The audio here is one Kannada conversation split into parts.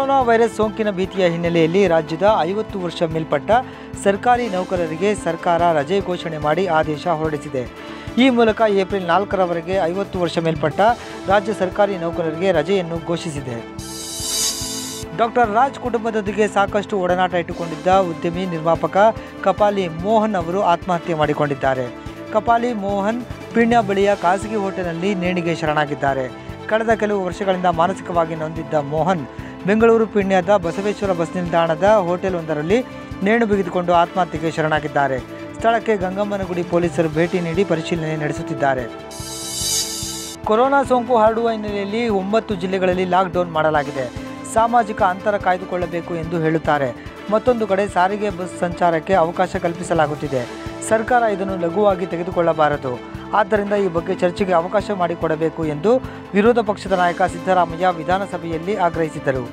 ಕೊರೋನಾ ವೈರಸ್ ಸೋಂಕಿನ ಭೀತಿಯ ಹಿನ್ನೆಲೆಯಲ್ಲಿ ರಾಜ್ಯದ ಐವತ್ತು ವರ್ಷ ಮೇಲ್ಪಟ್ಟ ಸರ್ಕಾರಿ ನೌಕರರಿಗೆ ಸರ್ಕಾರ ರಜೆ ಘೋಷಣೆ ಮಾಡಿ ಆದೇಶ ಹೊರಡಿಸಿದೆ ಈ ಮೂಲಕ ಏಪ್ರಿಲ್ ನಾಲ್ಕರವರೆಗೆ ಐವತ್ತು ವರ್ಷ ಮೇಲ್ಪಟ್ಟ ರಾಜ್ಯ ಸರ್ಕಾರಿ ನೌಕರರಿಗೆ ರಜೆಯನ್ನು ಘೋಷಿಸಿದೆ ಡಾಕ್ಟರ್ ರಾಜ್ ಕುಟುಂಬದೊಂದಿಗೆ ಸಾಕಷ್ಟು ಒಡನಾಟ ಇಟ್ಟುಕೊಂಡಿದ್ದ ಉದ್ಯಮಿ ನಿರ್ಮಾಪಕ ಕಪಾಲಿ ಮೋಹನ್ ಅವರು ಆತ್ಮಹತ್ಯೆ ಮಾಡಿಕೊಂಡಿದ್ದಾರೆ ಕಪಾಲಿ ಮೋಹನ್ ಪಿಣ್ಯ ಬಳಿಯ ಖಾಸಗಿ ಹೋಟೆಲ್ನಲ್ಲಿ ನೇಣಿಗೆ ಶರಣಾಗಿದ್ದಾರೆ ಕಳೆದ ಕೆಲವು ವರ್ಷಗಳಿಂದ ಮಾನಸಿಕವಾಗಿ ನೊಂದಿದ್ದ ಮೋಹನ್ ಬೆಂಗಳೂರು ಪಿಣ್ಯದ ಬಸವೇಶ್ವರ ಬಸ್ ನಿಲ್ದಾಣದ ಹೋಟೆಲ್ ಒಂದರಲ್ಲಿ ನೇಣು ಬಿಗಿದುಕೊಂಡು ಆತ್ಮಹತ್ಯೆಗೆ ಶರಣಾಗಿದ್ದಾರೆ ಸ್ಥಳಕ್ಕೆ ಗಂಗಮ್ಮನಗುಡಿ ಪೊಲೀಸರು ಭೇಟಿ ನೀಡಿ ಪರಿಶೀಲನೆ ನಡೆಸುತ್ತಿದ್ದಾರೆ ಕೊರೋನಾ ಸೋಂಕು ಹರಡುವ ಹಿನ್ನೆಲೆಯಲ್ಲಿ ಒಂಬತ್ತು ಜಿಲ್ಲೆಗಳಲ್ಲಿ ಲಾಕ್ಡೌನ್ ಮಾಡಲಾಗಿದೆ ಸಾಮಾಜಿಕ ಅಂತರ ಕಾಯ್ದುಕೊಳ್ಳಬೇಕು ಎಂದು ಹೇಳುತ್ತಾರೆ ಮತ್ತೊಂದು ಕಡೆ ಸಾರಿಗೆ ಬಸ್ ಸಂಚಾರಕ್ಕೆ ಅವಕಾಶ ಕಲ್ಪಿಸಲಾಗುತ್ತಿದೆ ಸರ್ಕಾರ ಇದನ್ನು ಲಘುವಾಗಿ ತೆಗೆದುಕೊಳ್ಳಬಾರದು ಆದ್ದರಿಂದ ಈ ಬಗ್ಗೆ ಚರ್ಚೆಗೆ ಅವಕಾಶ ಮಾಡಿಕೊಡಬೇಕು ಎಂದು ವಿರೋಧ ಪಕ್ಷದ ನಾಯಕ ಸಿದ್ದರಾಮಯ್ಯ ವಿಧಾನಸಭೆಯಲ್ಲಿ ಆಗ್ರಹಿಸಿದರು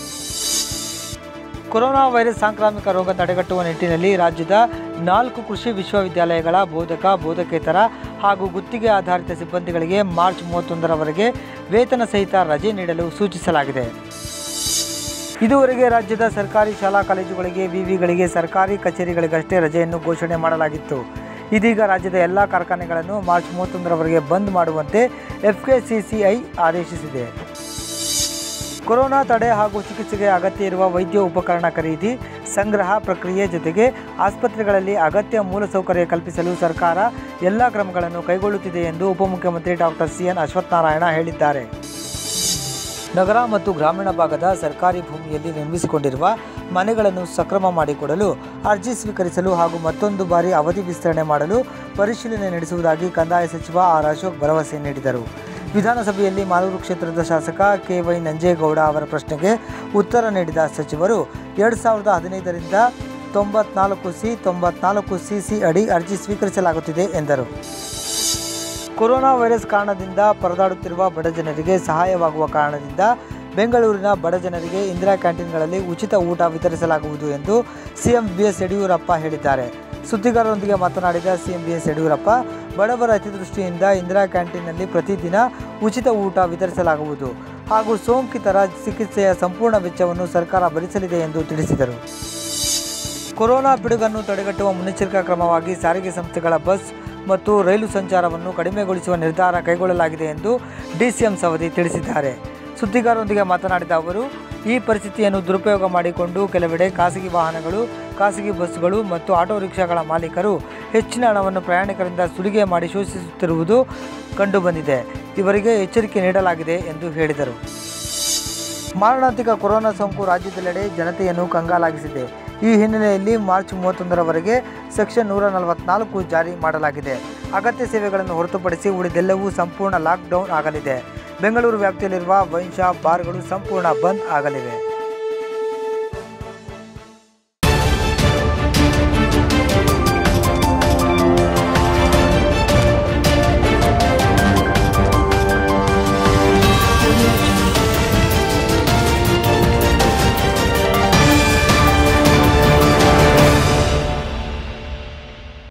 ಕೊರೋನಾ ವೈರಸ್ ಸಾಂಕ್ರಾಮಿಕ ರೋಗ ತಡೆಗಟ್ಟುವ ನಿಟ್ಟಿನಲ್ಲಿ ರಾಜ್ಯದ ನಾಲ್ಕು ಕೃಷಿ ವಿಶ್ವವಿದ್ಯಾಲಯಗಳ ಬೋಧಕ ಬೋಧಕೇತರ ಹಾಗೂ ಗುತ್ತಿಗೆ ಆಧಾರಿತ ಸಿಬ್ಬಂದಿಗಳಿಗೆ ಮಾರ್ಚ್ ಮೂವತ್ತೊಂದರವರೆಗೆ ವೇತನ ಸಹಿತ ರಜೆ ನೀಡಲು ಸೂಚಿಸಲಾಗಿದೆ ಇದುವರೆಗೆ ರಾಜ್ಯದ ಸರ್ಕಾರಿ ಶಾಲಾ ಕಾಲೇಜುಗಳಿಗೆ ವಿವಿಗಳಿಗೆ ಸರ್ಕಾರಿ ಕಚೇರಿಗಳಿಗಷ್ಟೇ ರಜೆಯನ್ನು ಘೋಷಣೆ ಮಾಡಲಾಗಿತ್ತು ಇದೀಗ ರಾಜ್ಯದ ಎಲ್ಲ ಕಾರ್ಖಾನೆಗಳನ್ನು ಮಾರ್ಚ್ ಮೂವತ್ತೊಂದರವರೆಗೆ ಬಂದ್ ಮಾಡುವಂತೆ ಎಫ್ಕೆಸಿಸಿಐ ಆದೇಶಿಸಿದೆ ಕೊರೋನಾ ತಡೆ ಹಾಗೂ ಚಿಕಿತ್ಸೆಗೆ ಅಗತ್ಯ ಇರುವ ವೈದ್ಯ ಉಪಕರಣ ಖರೀದಿ ಸಂಗ್ರಹ ಪ್ರಕ್ರಿಯೆ ಜೊತೆಗೆ ಆಸ್ಪತ್ರೆಗಳಲ್ಲಿ ಅಗತ್ಯ ಮೂಲಸೌಕರ್ಯ ಕಲ್ಪಿಸಲು ಸರ್ಕಾರ ಎಲ್ಲ ಕ್ರಮಗಳನ್ನು ಕೈಗೊಳ್ಳುತ್ತಿದೆ ಎಂದು ಉಪಮುಖ್ಯಮಂತ್ರಿ ಡಾಕ್ಟರ್ ಸಿ ಎನ್ ಅಶ್ವತ್ಥನಾರಾಯಣ ಹೇಳಿದ್ದಾರೆ ನಗರ ಮತ್ತು ಗ್ರಾಮೀಣ ಭಾಗದ ಸರ್ಕಾರಿ ಭೂಮಿಯಲ್ಲಿ ನಿರ್ಮಿಸಿಕೊಂಡಿರುವ ಮನೆಗಳನ್ನು ಸಕ್ರಮ ಮಾಡಿಕೊಡಲು ಅರ್ಜಿ ಸ್ವೀಕರಿಸಲು ಹಾಗೂ ಮತ್ತೊಂದು ಬಾರಿ ಅವಧಿ ವಿಸ್ತರಣೆ ಮಾಡಲು ಪರಿಶೀಲನೆ ನಡೆಸುವುದಾಗಿ ಕಂದಾಯ ಸಚಿವ ಆರ್ ಅಶೋಕ್ ಭರವಸೆ ನೀಡಿದರು ವಿಧಾನಸಭೆಯಲ್ಲಿ ಮಾಲೂರು ಕ್ಷೇತ್ರದ ಶಾಸಕ ಕೆ ವೈ ನಂಜೇಗೌಡ ಅವರ ಪ್ರಶ್ನೆಗೆ ಉತ್ತರ ನೀಡಿದ ಸಚಿವರು ಎರಡು ಸಾವಿರದ ಹದಿನೈದರಿಂದ ತೊಂಬತ್ನಾಲ್ಕು ಸಿ ತೊಂಬತ್ನಾಲ್ಕು ಸಿ ಸಿ ಅಡಿ ಅರ್ಜಿ ಸ್ವೀಕರಿಸಲಾಗುತ್ತಿದೆ ಎಂದರು ಕೊರೋನಾ ವೈರಸ್ ಕಾರಣದಿಂದ ಪರದಾಡುತ್ತಿರುವ ಬಡಜನರಿಗೆ ಸಹಾಯವಾಗುವ ಕಾರಣದಿಂದ ಬೆಂಗಳೂರಿನ ಬಡಜನರಿಗೆ ಇಂದಿರಾ ಕ್ಯಾಂಟೀನ್ಗಳಲ್ಲಿ ಉಚಿತ ಊಟ ವಿತರಿಸಲಾಗುವುದು ಎಂದು ಸಿಎಂ ಬಿಎಸ್ ಯಡಿಯೂರಪ್ಪ ಹೇಳಿದ್ದಾರೆ ಸುದ್ದಿಗಾರರೊಂದಿಗೆ ಮಾತನಾಡಿದ ಸಿಎಂ ಬಿಎಸ್ ಯಡಿಯೂರಪ್ಪ ಬಡವರ ಹಿತದೃಷ್ಟಿಯಿಂದ ಇಂದಿರಾ ಕ್ಯಾಂಟೀನ್ನಲ್ಲಿ ಪ್ರತಿದಿನ ಉಚಿತ ಊಟ ವಿತರಿಸಲಾಗುವುದು ಹಾಗೂ ಸೋಂಕಿತರ ಚಿಕಿತ್ಸೆಯ ಸಂಪೂರ್ಣ ವೆಚ್ಚವನ್ನು ಸರ್ಕಾರ ಭರಿಸಲಿದೆ ಎಂದು ತಿಳಿಸಿದರು ಕೊರೋನಾ ಪಿಡುಗನ್ನು ತಡೆಗಟ್ಟುವ ಮುನ್ನೆಚ್ಚರಿಕಾ ಕ್ರಮವಾಗಿ ಸಾರಿಗೆ ಸಂಸ್ಥೆಗಳ ಬಸ್ ಮತ್ತು ರೈಲು ಸಂಚಾರವನ್ನು ಕಡಿಮೆಗೊಳಿಸುವ ನಿರ್ಧಾರ ಕೈಗೊಳ್ಳಲಾಗಿದೆ ಎಂದು ಡಿಸಿಎಂ ಸವದಿ ತಿಳಿಸಿದ್ದಾರೆ ಸುದ್ದಿಗಾರರೊಂದಿಗೆ ಮಾತನಾಡಿದ ಅವರು ಈ ಪರಿಸ್ಥಿತಿಯನ್ನು ದುರುಪಯೋಗ ಮಾಡಿಕೊಂಡು ಕೆಲವೆಡೆ ಖಾಸಗಿ ವಾಹನಗಳು ಖಾಸಗಿ ಬಸ್ಸುಗಳು ಮತ್ತು ಆಟೋ ರಿಕ್ಷಾಗಳ ಮಾಲೀಕರು ಹೆಚ್ಚಿನ ಹಣವನ್ನು ಪ್ರಯಾಣಿಕರಿಂದ ಸುಲಿಗೆ ಮಾಡಿ ಶೋಷಿಸುತ್ತಿರುವುದು ಕಂಡುಬಂದಿದೆ ಇವರಿಗೆ ಎಚ್ಚರಿಕೆ ನೀಡಲಾಗಿದೆ ಎಂದು ಹೇಳಿದರು ಮಾರಣಾಂತಿಕ ಕೊರೋನಾ ಸೋಂಕು ರಾಜ್ಯದೆಲ್ಲೆಡೆ ಜನತೆಯನ್ನು ಕಂಗಾಲಾಗಿಸಿದೆ ಈ ಹಿನ್ನೆಲೆಯಲ್ಲಿ ಮಾರ್ಚ್ ಮೂವತ್ತೊಂದರವರೆಗೆ ಸೆಕ್ಷನ್ ನೂರ ನಲವತ್ನಾಲ್ಕು ಜಾರಿ ಮಾಡಲಾಗಿದೆ ಅಗತ್ಯ ಸೇವೆಗಳನ್ನು ಹೊರತುಪಡಿಸಿ ಉಳಿದೆಲ್ಲವೂ ಸಂಪೂರ್ಣ ಲಾಕ್ಡೌನ್ ಆಗಲಿದೆ ಬೆಂಗಳೂರು ವ್ಯಾಪ್ತಿಯಲ್ಲಿರುವ ವೈನ್ ಶಾಪ್ ಬಾರ್ಗಳು ಸಂಪೂರ್ಣ ಬಂದ್ ಆಗಲಿವೆ